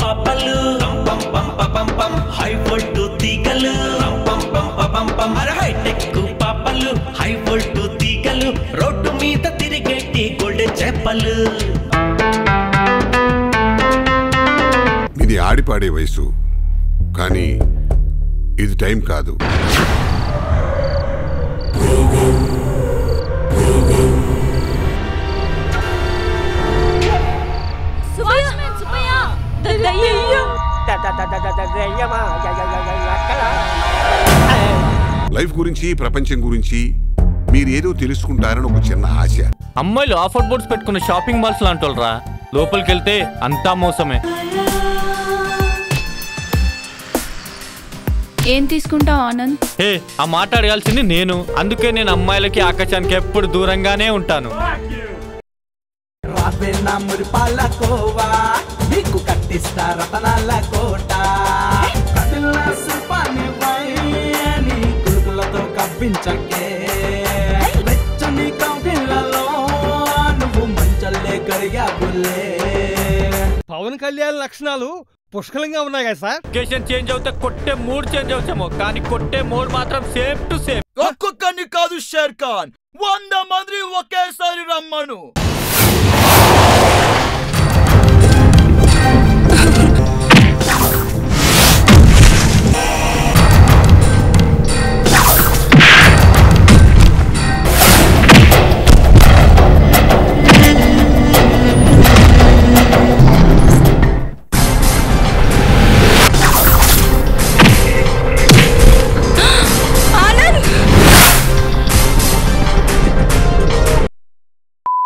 పాపలు పం పం పం పం పం హై వోల్టు తీగలు పం పం పం పం పం అరే హైటెక్ పాపలు హై వోల్టు తీగలు రోడ్డు మీద తిరిగేటి గోల్డెన్ చెప్పలు ఇది ఆడిపాడే వయసు కానీ ఇది టైం కాదు వాచ్మెన్ సుబ్బయ్య దయ్యం లైఫ్ గురించి ప్రపంచం గురించి మీరేదో తెలుసుకుంటారని ఒక చిన్న ఆశ అమ్మాయిలు ఆఫర్ బోర్డ్స్ పెట్టుకున్న షాపింగ్ మాల్స్ లాంటి వాళ్ళరా లోపలికి వెళ్తే అంతా మోసమే ఏం తీసుకుంటావు ఆనంద్ హే ఆ మాట అడగాల్సింది నేను అందుకే నేను అమ్మాయిలకి ఆకాశానికి ఎప్పుడు దూరంగానే ఉంటాను రాబేనా మురిపాల కోవా మీకు కట్టిస్తా రతనాల కోట కదిలిన శిల్పాన్ని నీ కులుకులతో కప్పించకే వెచ్చని కవిళ్ళలో నువ్వు మంచల్లే కరిగాబుల్లే పవన్ కళ్యాణ్ లక్షణాలు పుష్కలంగా ఉన్నాయి కదా సార్ లొకేషన్ చేంజ్ అవుతే కొట్టే మూడ్ చేంజ్ అవుతామో కానీ కొట్టే మోడ్ మాత్రం సేమ్ టు సేమ్ ఒక్కొక్కరిని కాదు షేర్ ఖాన్ వంద మంది ఒకేసారి రమ్మను